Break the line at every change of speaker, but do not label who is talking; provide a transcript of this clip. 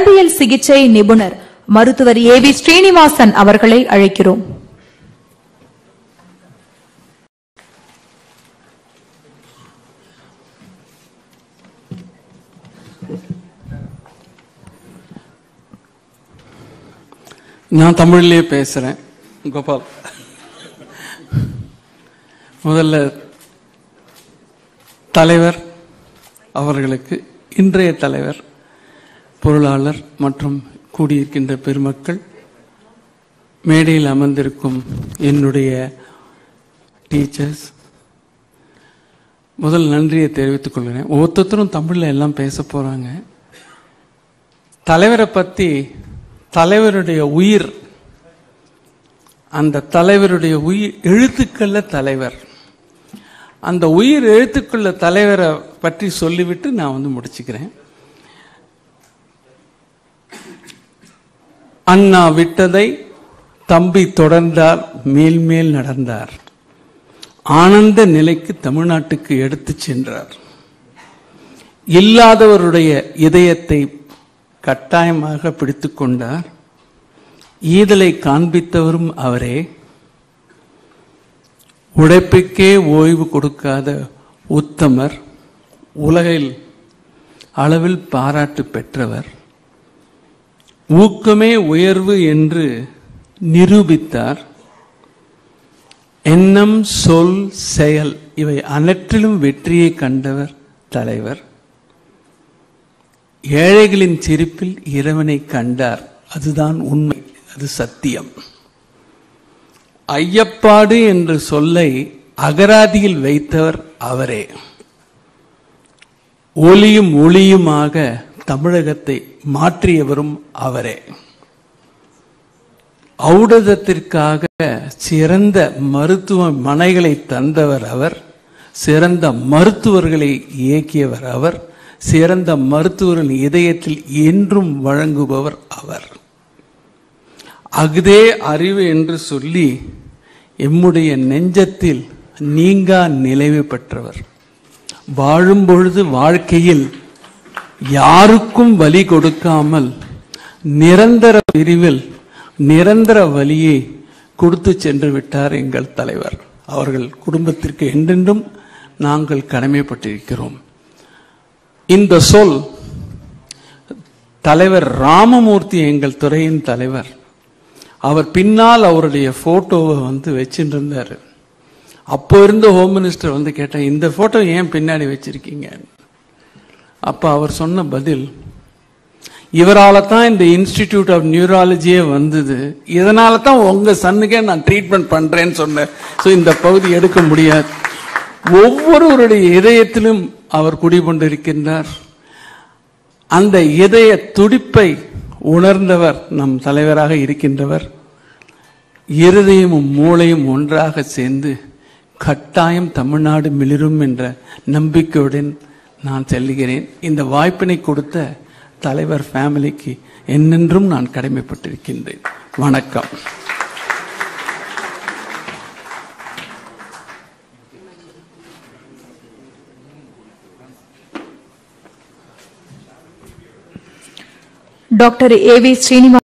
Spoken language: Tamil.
நரம்பியல் சிகிச்சை நிபுணர் மருத்துவர் ஏ வி ஸ்ரீனிவாசன் அவர்களை அழைக்கிறோம்
நான் தமிழ்லயே பேசுறேன் கோபால் முதல்ல தலைவர் அவர்களுக்கு இன்றைய தலைவர் பொருளாளர் மற்றும் கூடியிருக்கின்ற பெருமக்கள் மேடையில் அமர்ந்திருக்கும் என்னுடைய டீச்சர்ஸ் முதல் நன்றியை தெரிவித்துக் கொள்கிறேன் ஒவ்வொருத்தரும் தமிழ்ல எல்லாம் பேச போறாங்க தலைவரை பத்தி தலைவருடைய உயிர் அந்த தலைவருடைய உயிர் எழுத்துக்கள்ல தலைவர் அந்த உயிர் எழுத்துக்குள்ள தலைவரை பற்றி சொல்லிவிட்டு நான் வந்து முடிச்சுக்கிறேன் அண்ணா விட்டதை தம்பி தொடர்ந்தார் மேல் மேல் நடந்தார் ஆனந்த நிலைக்கு தமிழ்நாட்டுக்கு எடுத்துச் சென்றார் இல்லாதவருடைய இதயத்தை கட்டாயமாக பிடித்துக் கொண்டார் ஈதலை காண்பித்தவரும் அவரே உழைப்புக்கே ஓய்வு கொடுக்காத உத்தமர் உலகில் அளவில் பாராட்டு பெற்றவர் ஊக்கமே உயர்வு என்று நிரூபித்தார் எண்ணம் சொல் செயல் இவை அனைற்றிலும் வெற்றியை கண்டவர் தலைவர் ஏழைகளின் சிரிப்பில் இறைவனை கண்டார் அதுதான் உண்மை அது சத்தியம் ஐயப்பாடு என்ற சொல்லை அகராதியில் வைத்தவர் அவரே ஒலியும் ஒளியுமாக தமிழகத்தை மாற்றியவரும் அவரே ஔடதத்திற்காக சிறந்த மருத்துவமனைகளை தந்தவர் அவர் சிறந்த மருத்துவர்களை இயக்கியவர் அவர் சிறந்த மருத்துவரின் இதயத்தில் என்றும் வழங்குபவர் அவர் அகுதே அறிவு என்று சொல்லி எம்முடைய நெஞ்சத்தில் நீங்கா நிலைவு பெற்றவர் வாழும் பொழுது வாழ்க்கையில் யாருக்கும் வலி கொடுக்காமல் நிரந்தர பிரிவில் நிரந்தர வலியை கொடுத்து சென்று விட்டார் எங்கள் தலைவர் அவர்கள் குடும்பத்திற்கு என்றென்றும் நாங்கள் கடமைப்பட்டிருக்கிறோம் இந்த சொல் தலைவர் ராமமூர்த்தி எங்கள் துறையின் தலைவர் அவர் பின்னால் அவருடைய போட்டோவை வந்து வச்சுட்டு இருந்தாரு அப்போ இருந்த ஹோம் மினிஸ்டர் வந்து கேட்டேன் இந்த போட்டோ ஏன் பின்னாடி வச்சிருக்கீங்க அப்ப அவர் சொன்ன பதில் இவரால தான் இந்த இன்ஸ்டிடியூட் ஆஃப் நியூராலஜியே வந்தது இதனால தான் உங்க சன்னுக்கே நான் ட்ரீட்மெண்ட் பண்றேன்னு சொன்னேன் ஸோ இந்த பகுதி எடுக்க முடியாது ஒவ்வொருவருடைய இதயத்திலும் அவர் குடிகொண்டிருக்கின்றார் அந்த இதய துடிப்பை உணர்ந்தவர் நம் தலைவராக இருக்கின்றவர் இருதயமும் மூளையும் ஒன்றாக சேர்ந்து கட்டாயம் தமிழ்நாடு மிளிரும் என்ற நம்பிக்கையுடன் நான் செல்லுகிறேன் இந்த வாய்ப்பினை கொடுத்த தலைவர் ஃபேமிலிக்கு என்னென்றும் நான் கடமைப்பட்டிருக்கின்றேன் வணக்கம்
டாக்டர் ஏ வி ஸ்ரீனிவாசன்